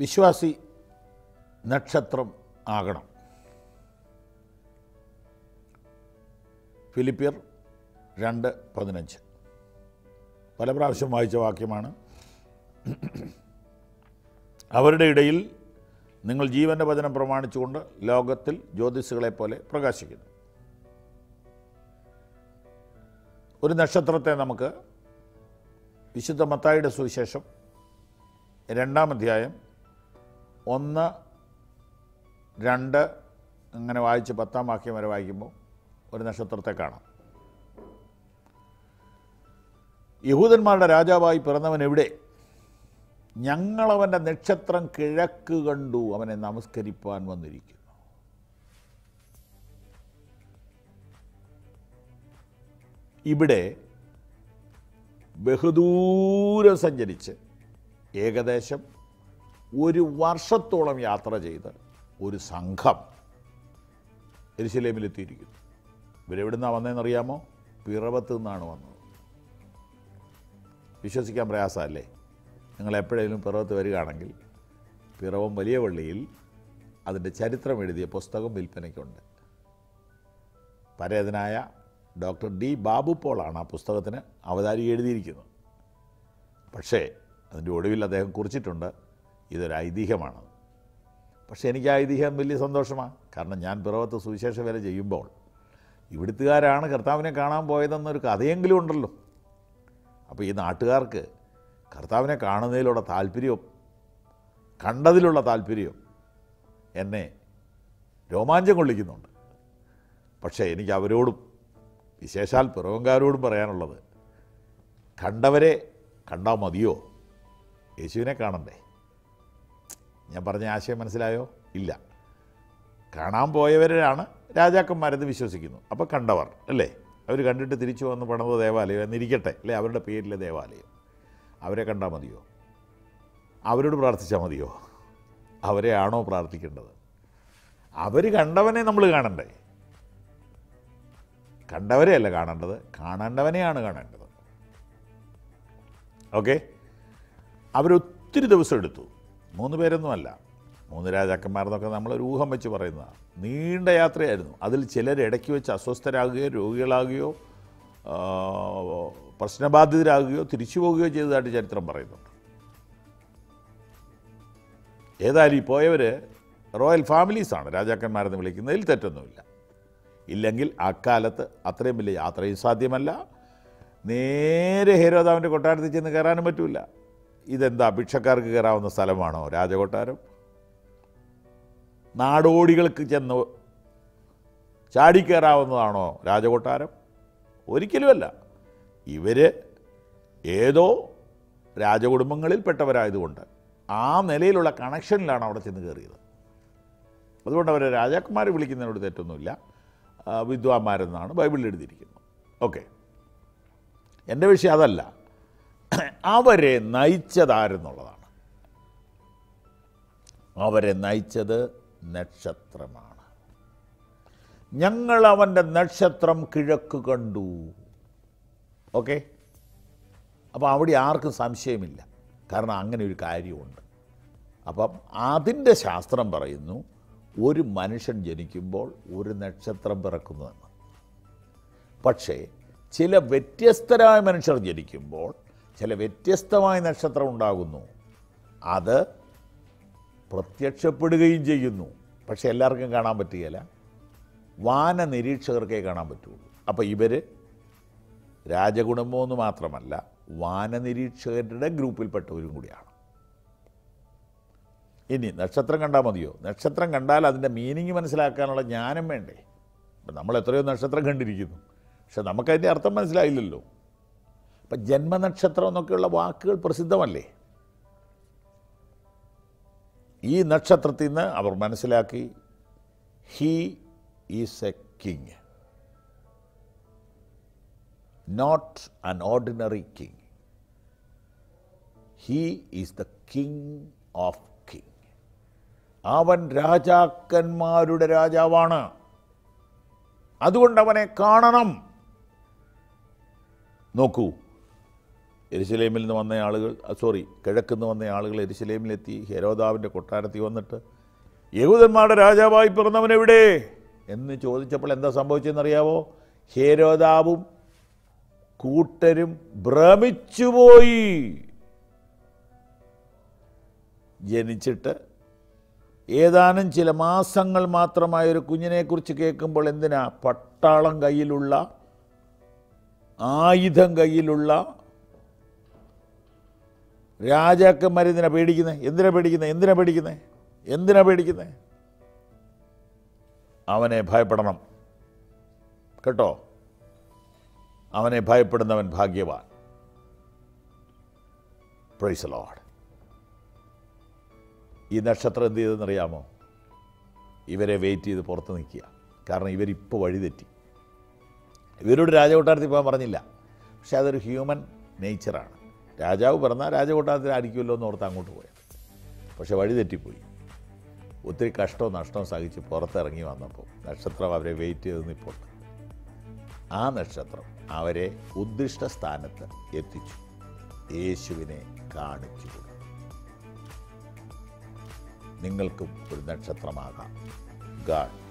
വിശ്വാസി നക്ഷത്രം ആകണം ഫിലിപ്പിയർ രണ്ട് പതിനഞ്ച് പല പ്രാവശ്യം വായിച്ച വാക്യമാണ് അവരുടെ ഇടയിൽ നിങ്ങൾ ജീവൻ്റെ വചനം പ്രമാണിച്ചുകൊണ്ട് ലോകത്തിൽ ജ്യോതിസുകളെ പോലെ പ്രകാശിക്കുന്നു ഒരു നക്ഷത്രത്തെ നമുക്ക് വിശുദ്ധ മത്തായിയുടെ സുവിശേഷം രണ്ടാം അധ്യായം ഒന്ന് രണ്ട് അങ്ങനെ വായിച്ച് പത്താം വാക്യം വരെ വായിക്കുമ്പോൾ ഒരു നക്ഷത്രത്തെ കാണാം യഹൂദന്മാരുടെ രാജാവായി പിറന്നവൻ എവിടെ ഞങ്ങളവൻ്റെ നക്ഷത്രം കിഴക്ക് കണ്ടു അവനെ നമസ്കരിപ്പാൻ വന്നിരിക്കുന്നു ഇവിടെ ബഹുദൂരം സഞ്ചരിച്ച് ഏകദേശം ഒരു വർഷത്തോളം യാത്ര ചെയ്ത് ഒരു സംഘം എരുശലേമിലെത്തിയിരിക്കുന്നു ഇവരെവിടെ നിന്നാണ് വന്നതെന്നറിയാമോ പിറവത്ത് നിന്നാണ് വന്നത് വിശ്വസിക്കാൻ പ്രയാസമല്ലേ നിങ്ങൾ എപ്പോഴേലും പിറവത്ത് വരികയാണെങ്കിൽ പിറവം വലിയ പള്ളിയിൽ അതിൻ്റെ ചരിത്രം എഴുതിയ പുസ്തകം വിൽപ്പനയ്ക്കുണ്ട് പരേതനായ ഡോക്ടർ ഡി ബാബു പോളാണ് ആ പുസ്തകത്തിന് അവതാരിക എഴുതിയിരിക്കുന്നത് പക്ഷേ അതിൻ്റെ ഒടുവിൽ അദ്ദേഹം കുറിച്ചിട്ടുണ്ട് ഇതൊരു ഐതിഹ്യമാണ് പക്ഷേ എനിക്ക് ആ ഐതിഹ്യം വലിയ സന്തോഷമാണ് കാരണം ഞാൻ പിറവത്ത് സുവിശേഷ വേല ചെയ്യുമ്പോൾ ഇവിടുത്തുകാരാണ് കർത്താവിനെ കാണാൻ പോയതെന്നൊരു കഥയെങ്കിലും ഉണ്ടല്ലോ അപ്പോൾ ഈ നാട്ടുകാർക്ക് കർത്താവിനെ കാണുന്നതിലുള്ള താല്പര്യവും കണ്ടതിലുള്ള താല്പര്യവും എന്നെ രോമാഞ്ചം കൊള്ളിക്കുന്നുണ്ട് പക്ഷേ എനിക്ക് അവരോടും വിശേഷാൽ പിറവങ്കാരോടും പറയാനുള്ളത് കണ്ടവരെ കണ്ടാൽ മതിയോ യേശുവിനെ കാണണ്ടേ ഞാൻ പറഞ്ഞ ആശയം മനസ്സിലായോ ഇല്ല കാണാൻ പോയവരാണ് രാജാക്കന്മാരെന്ന് വിശ്വസിക്കുന്നു അപ്പോൾ കണ്ടവർ അല്ലേ അവർ കണ്ടിട്ട് തിരിച്ചു വന്ന് പണിത ദേവാലയം എന്നിരിക്കട്ടെ അല്ലേ അവരുടെ പേരിലെ ദേവാലയം അവരെ കണ്ടാൽ മതിയോ അവരോട് പ്രാർത്ഥിച്ചാൽ മതിയോ അവരെയാണോ പ്രാർത്ഥിക്കേണ്ടത് അവർ കണ്ടവനെ നമ്മൾ കാണണ്ടേ കണ്ടവരെയല്ല കാണേണ്ടത് കാണേണ്ടവനെയാണ് കാണേണ്ടത് ഓക്കെ അവരൊത്തിരി ദിവസം എടുത്തു മൂന്ന് പേരൊന്നുമല്ല മൂന്ന് രാജാക്കന്മാരെന്നൊക്കെ നമ്മളൊരു ഊഹം വെച്ച് പറയുന്നതാണ് നീണ്ട യാത്രയായിരുന്നു അതിൽ ചിലർ ഇടയ്ക്ക് വെച്ച് അസ്വസ്ഥരാകുകയോ രോഗികളാകുകയോ ആ, പ്രശ്നബാധിതരാകുകയോ തിരിച്ചു പോവുകയോ ചെയ്തതായിട്ട് ചരിത്രം പറയുന്നുണ്ട് ഏതായാലും ഈ പോയവർ റോയൽ ഫാമിലീസാണ് രാജാക്കന്മാരെന്ന് വിളിക്കുന്നതിൽ തെറ്റൊന്നുമില്ല ഇല്ലെങ്കിൽ അക്കാലത്ത് അത്രയും വലിയ യാത്രയും സാധ്യമല്ല നേരെ ഹേരോദാവിൻ്റെ കൊട്ടാരത്തിൽ ചെന്ന് കയറാനും പറ്റില്ല ഇതെന്താ ഭിക്ഷക്കാർക്ക് കയറാവുന്ന സ്ഥലമാണോ രാജകൊട്ടാരം നാടോടികൾക്ക് ചെന്ന് ചാടിക്കയറാവുന്നതാണോ രാജകൊട്ടാരം ഒരിക്കലുമല്ല ഇവർ ഏതോ രാജകുടുംബങ്ങളിൽപ്പെട്ടവരായതുകൊണ്ട് ആ നിലയിലുള്ള കണക്ഷനിലാണ് അവിടെ ചെന്ന് കയറിയത് അതുകൊണ്ട് അവരെ രാജാക്കന്മാരെ വിളിക്കുന്നതിനോട് തെറ്റൊന്നുമില്ല ആ, വിദ്വാന്മാരെന്നാണ് ബൈബിളിൽ എഴുതിയിരിക്കുന്നത് ഓക്കെ എൻ്റെ വിഷയം അതല്ല അവരെ നയിച്ചതാരെന്നുള്ളതാണ് അവരെ നയിച്ചത് നക്ഷത്രമാണ് ഞങ്ങൾ അവൻ്റെ നക്ഷത്രം കിഴക്ക് കണ്ടു ഓക്കെ അപ്പോൾ അവിടെ ആർക്കും സംശയമില്ല കാരണം അങ്ങനെ ഒരു കാര്യമുണ്ട് അപ്പം അതിൻ്റെ ശാസ്ത്രം പറയുന്നു ഒരു മനുഷ്യൻ ജനിക്കുമ്പോൾ ഒരു നക്ഷത്രം പിറക്കുന്നുവെന്ന് പക്ഷേ ചില വ്യത്യസ്തരായ മനുഷ്യർ ജനിക്കുമ്പോൾ ചില വ്യത്യസ്തമായ നക്ഷത്രം ഉണ്ടാകുന്നു അത് പ്രത്യക്ഷപ്പെടുകയും ചെയ്യുന്നു പക്ഷെ എല്ലാവർക്കും കാണാൻ പറ്റുകയില്ല വാന നിരീക്ഷകർക്കേ കാണാൻ പറ്റുള്ളൂ അപ്പോൾ ഇവർ രാജകുടുംബമെന്ന് മാത്രമല്ല വാനനിരീക്ഷകരുടെ ഗ്രൂപ്പിൽപ്പെട്ടവരും കൂടിയാണ് ഇനി നക്ഷത്രം കണ്ടാൽ മതിയോ നക്ഷത്രം കണ്ടാൽ അതിൻ്റെ മീനിങ് മനസ്സിലാക്കാനുള്ള ജ്ഞാനം വേണ്ടേ ഇപ്പം നമ്മൾ എത്രയോ നക്ഷത്രം കണ്ടിരിക്കുന്നു പക്ഷെ നമുക്കതിൻ്റെ അർത്ഥം മനസ്സിലായില്ലല്ലോ അപ്പം ജന്മനക്ഷത്രം എന്നൊക്കെയുള്ള വാക്കുകൾ പ്രസിദ്ധമല്ലേ ഈ നക്ഷത്രത്തിൽ നിന്ന് അവർ മനസ്സിലാക്കി he is a king not an ordinary king he is the king of king അവൻ രാജാക്കന്മാരുടെ രാജാവാണ് അതുകൊണ്ട് അവനെ കാണണം നോക്കൂ എരുസലേമിൽ നിന്ന് വന്ന ആളുകൾ സോറി കിഴക്ക് നിന്ന് വന്ന ആളുകൾ എരുസലേമിലെത്തി ഹെരോദാവിൻ്റെ കൊട്ടാരത്തിൽ വന്നിട്ട് യഹൂദന്മാരുടെ രാജാവായി പിറന്നവൻ എവിടെ എന്ന് ചോദിച്ചപ്പോൾ എന്താ സംഭവിച്ചതെന്നറിയാവോ ഹേരോദാവും കൂട്ടരും ഭ്രമിച്ചുപോയി ജനിച്ചിട്ട് ഏതാനും ചില മാസങ്ങൾ മാത്രമായ ഒരു കുഞ്ഞിനെക്കുറിച്ച് കേൾക്കുമ്പോൾ എന്തിനാ പട്ടാളം കയ്യിലുള്ള ആയുധം കയ്യിലുള്ള രാജാക്കന്മാർ എന്തിനാ പേടിക്കുന്നത് എന്തിനാ പേടിക്കുന്നത് എന്തിനാ പേടിക്കുന്നത് എന്തിനാ പേടിക്കുന്നത് അവനെ ഭയപ്പെടണം കേട്ടോ അവനെ ഭയപ്പെടുന്നവൻ ഭാഗ്യവാൻ പ്രൈസ് ലോഡ് ഈ നക്ഷത്രം എന്ത് ചെയ്തെന്നറിയാമോ ഇവരെ വെയിറ്റ് ചെയ്ത് പുറത്ത് നിൽക്കുക കാരണം ഇവരിപ്പോൾ വഴിതെറ്റി ഇവരോട് രാജകൊട്ടാരത്തിൽ പോകാൻ പറഞ്ഞില്ല പക്ഷെ അതൊരു ഹ്യൂമൻ നേച്ചറാണ് രാജാവ് പറഞ്ഞാൽ രാജകൊട്ടാരത്തിൽ ആയിരിക്കുമല്ലോ എന്ന് ഓർത്ത് അങ്ങോട്ട് പോയത് പക്ഷെ വഴി തെറ്റിപ്പോയി ഒത്തിരി കഷ്ടവും നഷ്ടവും സഹിച്ച് പുറത്തിറങ്ങി വന്നപ്പോൾ നക്ഷത്രം അവരെ വെയിറ്റ് ചെയ്ത് നിൽപ്പുണ്ട് ആ നക്ഷത്രം അവരെ ഉദ്ദിഷ്ട സ്ഥാനത്ത് എത്തിച്ചു യേശുവിനെ കാണിച്ചു കൊടുത്തു നിങ്ങൾക്കും ഒരു നക്ഷത്രമാകാം ഗാഡ്